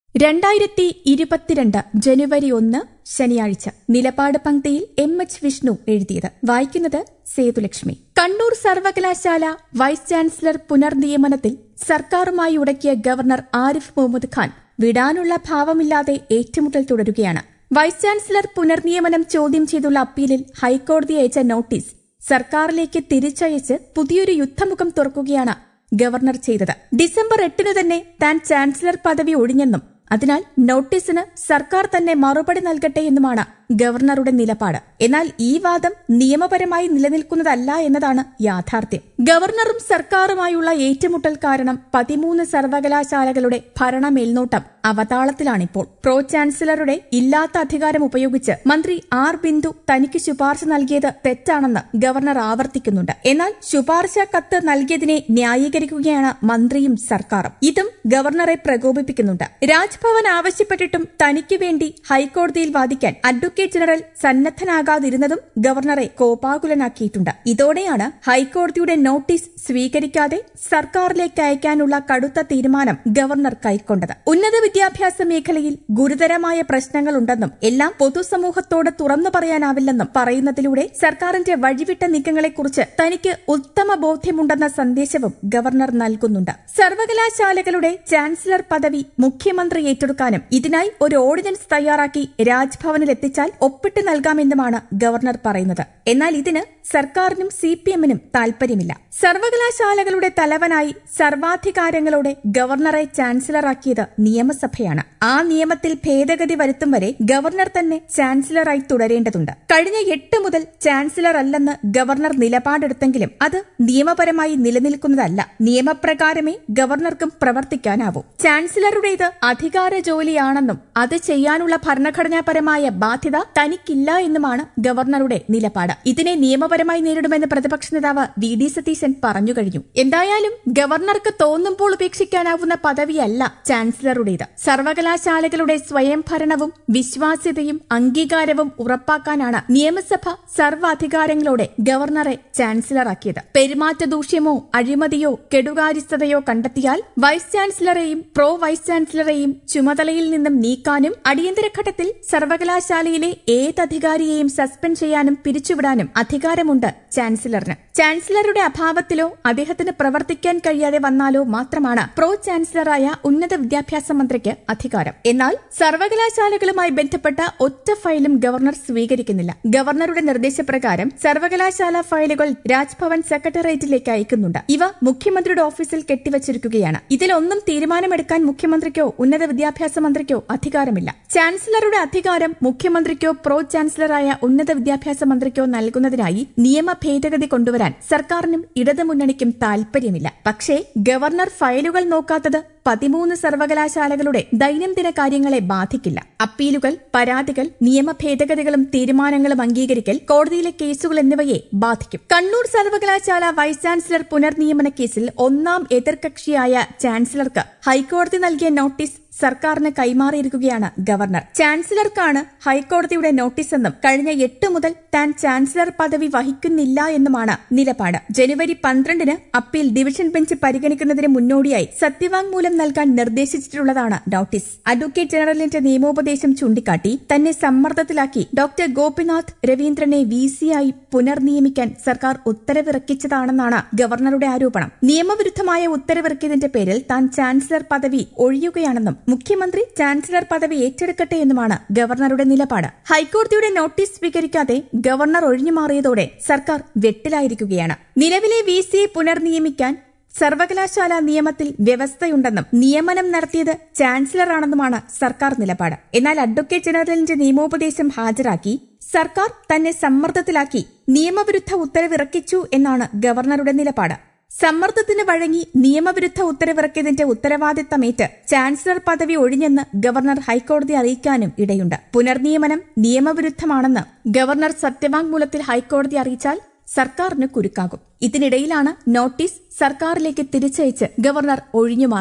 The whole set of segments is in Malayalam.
രണ്ടായിരത്തി ഇരുപത്തിരണ്ട് ജനുവരി ഒന്ന് ശനിയാഴ്ച നിലപാട് പങ്ക്തിയിൽ എം എച്ച് വിഷ്ണു എഴുതിയത് വായിക്കുന്നത് സേതുലക്ഷ്മി കണ്ണൂർ സർവകലാശാല വൈസ് ചാൻസലർ പുനർനിയമനത്തിൽ സർക്കാരുമായി ഉടക്കിയ ഗവർണർ ആരിഫ് മുഹമ്മദ് ഖാൻ വിടാനുള്ള ഭാവമില്ലാതെ ഏറ്റുമുട്ടൽ തുടരുകയാണ് വൈസ് ചാൻസലർ പുനർനിയമനം ചോദ്യം ചെയ്തുള്ള അപ്പീലിൽ ഹൈക്കോടതി അയച്ച നോട്ടീസ് സർക്കാരിലേക്ക് തിരിച്ചയച്ച് പുതിയൊരു യുദ്ധമുഖം തുറക്കുകയാണ് ഗവർണർ ചെയ്തത് ഡിസംബർ എട്ടിനു തന്നെ താൻ ചാൻസലർ പദവി ഒഴിഞ്ഞെന്നും അതിനാൽ നോട്ടീസിന് സർക്കാർ തന്നെ മറുപടി നൽകട്ടെ എന്നുമാണ് ഗവർണറുടെ നിലപാട് എന്നാൽ ഈ വാദം നിയമപരമായി നിലനിൽക്കുന്നതല്ല എന്നതാണ് യാഥാർത്ഥ്യം ഗവർണറും സർക്കാരുമായുള്ള ഏറ്റുമുട്ടൽ കാരണം പതിമൂന്ന് സർവകലാശാലകളുടെ ഭരണ മേൽനോട്ടം അവതാളത്തിലാണിപ്പോൾ പ്രോ ചാൻസലറുടെ ഇല്ലാത്ത അധികാരം ഉപയോഗിച്ച് മന്ത്രി ആർ ബിന്ദു തനിക്ക് ശുപാർശ നൽകിയത് തെറ്റാണെന്ന് ഗവർണർ ആവർത്തിക്കുന്നുണ്ട് എന്നാൽ ശുപാർശ കത്ത് നൽകിയതിനെ ന്യായീകരിക്കുകയാണ് മന്ത്രിയും സർക്കാരും ഇതും ഗവർണറെ പ്രകോപിപ്പിക്കുന്നുണ്ട് രാജ്ഭവൻ ആവശ്യപ്പെട്ടിട്ടും തനിക്ക് വേണ്ടി ഹൈക്കോടതിയിൽ വാദിക്കാൻ അഡ്വക്കേറ്റ് ജനറൽ സന്നദ്ധനാകാതിരുന്നതും ഗവർണറെ കോപാകുലനാക്കിയിട്ടുണ്ട് ഇതോടെയാണ് ഹൈക്കോടതിയുടെ നോട്ടീസ് സ്വീകരിക്കാതെ സർക്കാരിലേക്ക് അയക്കാനുള്ള കടുത്ത തീരുമാനം ഗവർണർ കൈക്കൊണ്ടത് ഉന്നത വിദ്യാഭ്യാസ മേഖലയിൽ ഗുരുതരമായ പ്രശ്നങ്ങളുണ്ടെന്നും എല്ലാം പൊതുസമൂഹത്തോട് തുറന്നു പറയാനാവില്ലെന്നും പറയുന്നതിലൂടെ സർക്കാരിന്റെ വഴിവിട്ട നീക്കങ്ങളെക്കുറിച്ച് തനിക്ക് ഉത്തമ ബോധ്യമുണ്ടെന്ന സന്ദേശവും ഗവർണർ നൽകുന്നുണ്ട് സർവകലാശാലകളുടെ ചാൻസലർ പദവി മുഖ്യമന്ത്രി ഏറ്റെടുക്കാനും ഇതിനായി ഒരു ഓർഡിനൻസ് തയ്യാറാക്കി രാജ്ഭവനിൽ എത്തിച്ചാൽ ഒപ്പിട്ട് നൽകാമെന്നുമാണ് ഗവർണർ പറയുന്നത് എന്നാൽ ഇതിന് സർക്കാരിനും സി പി എമ്മിനും താൽപര്യമില്ല സർവകലാശാലകളുടെ തലവനായി സർവാധികാരങ്ങളോടെ ഗവർണറെ ചാൻസലറാക്കിയത് നിയമസഭയാണ് ആ നിയമത്തിൽ ഭേദഗതി വരുത്തും വരെ ഗവർണർ തന്നെ ചാൻസലറായി തുടരേണ്ടതുണ്ട് കഴിഞ്ഞ എട്ട് മുതൽ ചാൻസലർ അല്ലെന്ന് ഗവർണർ നിലപാടെടുത്തെങ്കിലും അത് നിയമപരമായി നിലനിൽക്കുന്നതല്ല നിയമപ്രകാരമേ ഗവർണർക്കും പ്രവർത്തിക്കാനാവൂ ചാൻസലറുടേത് അധികാര ജോലിയാണെന്നും അത് ചെയ്യാനുള്ള ഭരണഘടനാപരമായ ബാധ്യത തനിക്കില്ല എന്നുമാണ് ഗവർണറുടെ നിലപാട് ഇതിനെ നിയമപരമായി നേരിടുമെന്ന് പ്രതിപക്ഷ നേതാവ് വി ഡി സതീശൻ പറഞ്ഞു കഴിഞ്ഞു എന്തായാലും ഗവർണർക്ക് തോന്നുമ്പോൾ ഉപേക്ഷിക്കാനാവുന്ന പദവിയല്ല ചാൻസലറുടേത് സർവകലാശാലകളുടെ സ്വയം ഭരണവും വിശ്വാസ്യതയും അംഗീകാരവും ഉറപ്പാക്കാനാണ് നിയമസഭ സർവ്വാധികാരങ്ങളോടെ ഗവർണറെ ചാൻസലറാക്കിയത് പെരുമാറ്റ ദൂഷ്യമോ അഴിമതിയോ കെടുകാര്യസ്ഥതയോ കണ്ടെത്തിയാൽ വൈസ് ചാൻസലറെയും പ്രോ വൈസ് ചാൻസലറെയും ചുമതലയിൽ നിന്നും നീക്കാനും അടിയന്തര ഘട്ടത്തിൽ സർവകലാശാലയിലെ ഏതധികാരിയെയും സസ്പെൻഡ് ചെയ്യാനും പിരിച്ചുവിടാനും അധികാരമുണ്ട് ചാൻസലറിന് ചാൻസലറുടെ അഭാവത്തിലോ അദ്ദേഹത്തിന് പ്രവർത്തിക്കാൻ കഴിയാതെ വന്നാലോ മാത്രമാണ് പ്രോ ചാൻസലറായ ഉന്നത വിദ്യാഭ്യാസ മന്ത്രിക്ക് അധികാരം എന്നാൽ സർവകലാശാലകളുമായി ബന്ധപ്പെട്ട ഒറ്റ ഫയലും ഗവർണർ സ്വീകരിക്കുന്നില്ല ഗവർണറുടെ നിർദ്ദേശപ്രകാരം സർവകലാശാല ഫയലുകൾ രാജ്ഭവൻ സെക്രട്ടേറിയറ്റിലേക്ക് അയക്കുന്നുണ്ട് ഇവ മുഖ്യമന്ത്രിയുടെ ഓഫീസിൽ കെട്ടിവച്ചിരിക്കുകയാണ് ഇതിലൊന്നും തീരുമാനമെടുക്കാൻ മുഖ്യമന്ത്രിക്കോ ഉന്നത വിദ്യാഭ്യാസ മന്ത്രിക്കോ അധികാരമില്ല ചാൻസലറുടെ അധികാരം മുഖ്യമന്ത്രിക്കോ പ്രോ ചാൻസലറായ ഉന്നത വിദ്യാഭ്യാസ മന്ത്രിക്കോ നൽകുന്നതിനായി നിയമ ഭേദഗതി കൊണ്ടുവരാൻ സർക്കാരിനും ഇടതുമുന്നണിക്കും താൽപര്യമില്ല പക്ഷേ ഗവർണർ ഫയലുകൾ നോക്കാത്തത് പതിമൂന്ന് സർവകലാശാലകളുടെ ദൈനംദിന കാര്യങ്ങളെ ബാധിക്കില്ല അപ്പീലുകൾ പരാതികൾ നിയമ ഭേദഗതികളും തീരുമാനങ്ങളും അംഗീകരിക്കൽ കോടതിയിലെ കേസുകൾ എന്നിവയെ ബാധിക്കും കണ്ണൂർ സർവകലാശാല വൈസ് ചാൻസലർ പുനർനിയമന കേസിൽ ഒന്നാം എതിർകക്ഷിയായ ചാൻസലർക്ക് ഹൈക്കോടതി നൽകിയ നോട്ടീസ് സർക്കാരിന് കൈമാറിയിരിക്കുകയാണ് ഗവർണർ ചാൻസലർക്കാണ് ഹൈക്കോടതിയുടെ നോട്ടീസെന്നും കഴിഞ്ഞ എട്ട് മുതൽ താൻ ചാൻസലർ പദവി വഹിക്കുന്നില്ല എന്നുമാണ് നിലപാട് ജനുവരി പന്ത്രണ്ടിന് അപ്പീൽ ഡിവിഷൻ ബെഞ്ച് പരിഗണിക്കുന്നതിന് മുന്നോടിയായി സത്യവാങ്മൂലം നൽകാൻ നിർദ്ദേശിച്ചിട്ടുള്ളതാണ് നോട്ടീസ് അഡ്വക്കേറ്റ് ജനറലിന്റെ നിയമോപദേശം ചൂണ്ടിക്കാട്ടി തന്നെ സമ്മർദ്ദത്തിലാക്കി ഡോക്ടർ ഗോപിനാഥ് രവീന്ദ്രനെ വി സിയായി പുനർനിയമിക്കാൻ സർക്കാർ ഉത്തരവിറക്കിച്ചതാണെന്നാണ് ഗവർണറുടെ ആരോപണം നിയമവിരുദ്ധമായ ഉത്തരവിറക്കിയതിന്റെ പേരിൽ താൻ ചാൻസലർ പദവി ഒഴിയുകയാണെന്നും മുഖ്യമന്ത്രി ചാൻസലർ പദവി ഏറ്റെടുക്കട്ടെ എന്നുമാണ് ഗവർണറുടെ നിലപാട് ഹൈക്കോടതിയുടെ നോട്ടീസ് സ്വീകരിക്കാതെ ഗവർണർ ഒഴിഞ്ഞുമാറിയതോടെ സർക്കാർ വെട്ടിലായിരിക്കുകയാണ് നിലവിലെ വി സിയെ പുനർനിയമിക്കാൻ സർവകലാശാല നിയമത്തിൽ വ്യവസ്ഥയുണ്ടെന്നും നിയമനം നടത്തിയത് ചാൻസലറാണെന്നുമാണ് സർക്കാർ നിലപാട് എന്നാൽ അഡ്വക്കേറ്റ് ജനറലിന്റെ നിയമോപദേശം ഹാജരാക്കി സർക്കാർ തന്നെ സമ്മർദ്ദത്തിലാക്കി നിയമവിരുദ്ധ ഉത്തരവിറക്കിച്ചു എന്നാണ് ഗവർണറുടെ നിലപാട് സമ്മർദ്ദത്തിന് വഴങ്ങി നിയമവിരുദ്ധ ഉത്തരവിറക്കിയതിന്റെ ഉത്തരവാദിത്തമേറ്റ് ചാൻസലർ പദവി ഒഴിഞ്ഞെന്ന് ഗവർണർ ഹൈക്കോടതി അറിയിക്കാനും ഇടയുണ്ട് പുനർനിയമനം നിയമവിരുദ്ധമാണെന്ന് ഗവർണർ സത്യവാങ്മൂലത്തിൽ ഹൈക്കോടതി അറിയിച്ചാൽ സർക്കാരിന് കുരുക്കാകും ഇതിനിടയിലാണ് നോട്ടീസ് സർക്കാരിലേക്ക് തിരിച്ചയച്ച് ഗവർണർ ഒഴിഞ്ഞുമാറുന്നത്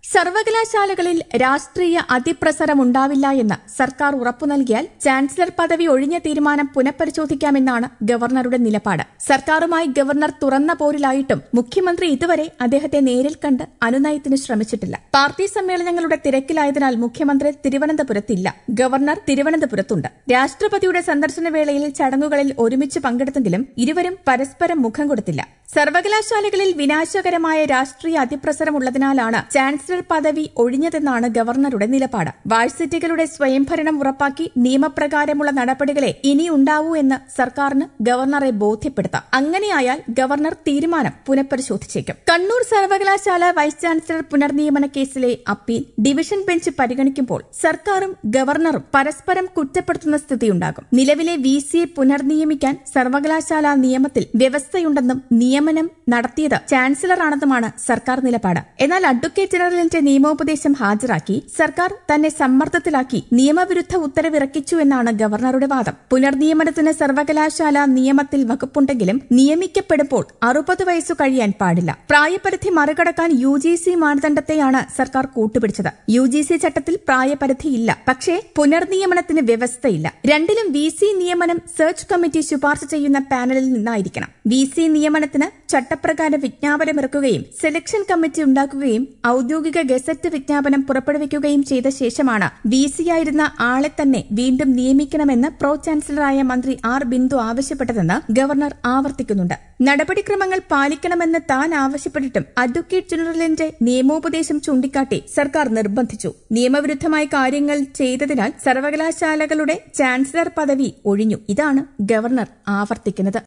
സർവകലാശാലകളിൽ രാഷ്ട്രീയ അതിപ്രസരം ഉണ്ടാവില്ല എന്ന് സർക്കാർ ഉറപ്പു നൽകിയാൽ ചാൻസലർ പദവി ഒഴിഞ്ഞ തീരുമാനം പുനഃപരിശോധിക്കാമെന്നാണ് ഗവർണറുടെ നിലപാട് സർക്കാരുമായി ഗവർണർ തുറന്ന പോരിലായിട്ടും മുഖ്യമന്ത്രി ഇതുവരെ അദ്ദേഹത്തെ നേരിൽ കണ്ട് അനുനയത്തിന് ശ്രമിച്ചിട്ടില്ല പാർട്ടി സമ്മേളനങ്ങളുടെ തിരക്കിലായതിനാൽ മുഖ്യമന്ത്രി തിരുവനന്തപുരത്തില്ല ഗവർണർ തിരുവനന്തപുരത്തുണ്ട് രാഷ്ട്രപതിയുടെ സന്ദർശന വേളയിൽ ചടങ്ങുകളിൽ ഒരുമിച്ച് പങ്കെടുത്തെങ്കിലും ഇരുവരും പരസ്പരം മുഖം കൊടുത്തില്ല സർവകലാശാലകളിൽ വിനാശകരമായ രാഷ്ട്രീയ അതിപ്രസരമുള്ളതിനാലാണ് ചാൻസലർ പദവി ഒഴിഞ്ഞതെന്നാണ് ഗവർണറുടെ നിലപാട് വാഴ്സിറ്റികളുടെ സ്വയംഭരണം ഉറപ്പാക്കി നിയമപ്രകാരമുള്ള നടപടികളെ ഇനിയുണ്ടാവൂ എന്ന് സർക്കാരിന് ഗവർണറെ ബോധ്യപ്പെടുത്താം അങ്ങനെയായാൽ ഗവർണർ തീരുമാനം പുനഃപരിശോധിച്ചേക്കും കണ്ണൂർ സർവകലാശാല വൈസ് ചാൻസലർ പുനർനിയമന കേസിലെ അപ്പീൽ ഡിവിഷൻ ബെഞ്ച് പരിഗണിക്കുമ്പോൾ സർക്കാരും ഗവർണറും പരസ്പരം കുറ്റപ്പെടുത്തുന്ന സ്ഥിതിയുണ്ടാകും നിലവിലെ വി സിയെ പുനർനിയമിക്കാൻ സർവകലാശാല നിയമത്തിൽ വ്യവസ്ഥയുണ്ടെന്നും നിയമനം നടത്തിയത് ചാൻസലറാണെന്നുമാണ് സർക്കാർ നിലപാട് എന്നാൽ അഡ്വക്കേറ്റ് ജനറലിന്റെ നിയമോപദേശം ഹാജരാക്കി സർക്കാർ തന്നെ സമ്മർദ്ദത്തിലാക്കി നിയമവിരുദ്ധ ഉത്തരവിറക്കിച്ചു എന്നാണ് ഗവർണറുടെ വാദം പുനർനിയമനത്തിന് സർവകലാശാല നിയമത്തിൽ വകുപ്പുണ്ടെങ്കിലും നിയമിക്കപ്പെടുമ്പോൾ അറുപത് വയസ്സു കഴിയാൻ പാടില്ല പ്രായപരിധി മറികടക്കാൻ യു ജി സി മാനദണ്ഡത്തെയാണ് സർക്കാർ കൂട്ടുപിടിച്ചത് യു ജി സി ചട്ടത്തിൽ പ്രായപരിധിയില്ല പക്ഷേ പുനർനിയമനത്തിന് വ്യവസ്ഥയില്ല രണ്ടിലും വി സി നിയമനം സെർച്ച് കമ്മിറ്റി ശുപാർശ ചെയ്യുന്ന പാനലിൽ നിന്നായിരിക്കണം വി സി നിയമനത്തിന് ചട്ടപ്രകാരം വിജ്ഞാപനമിറക്കുകയും സെലക്ഷൻ കമ്മിറ്റി ഉണ്ടാക്കുകയും ഔദ്യോഗിക ഗസറ്റ് വിജ്ഞാപനം പുറപ്പെടുവിക്കുകയും ചെയ്ത ശേഷമാണ് വി സിയായിരുന്ന ആളെ തന്നെ വീണ്ടും നിയമിക്കണമെന്ന് പ്രോ ചാൻസലറായ മന്ത്രി ആർ ബിന്ദു ആവശ്യപ്പെട്ടതെന്ന് ഗവർണർ ആവർത്തിക്കുന്നുണ്ട് നടപടിക്രമങ്ങൾ പാലിക്കണമെന്ന് താൻ ആവശ്യപ്പെട്ടിട്ടും അഡ്വക്കേറ്റ് ജനറലിന്റെ നിയമോപദേശം ചൂണ്ടിക്കാട്ടി സർക്കാർ നിർബന്ധിച്ചു നിയമവിരുദ്ധമായ കാര്യങ്ങൾ ചെയ്തതിനാൽ സർവകലാശാലകളുടെ ചാൻസലർ പദവി ഒഴിഞ്ഞു ഇതാണ് ഗവർണർ ആവർത്തിക്കുന്നത്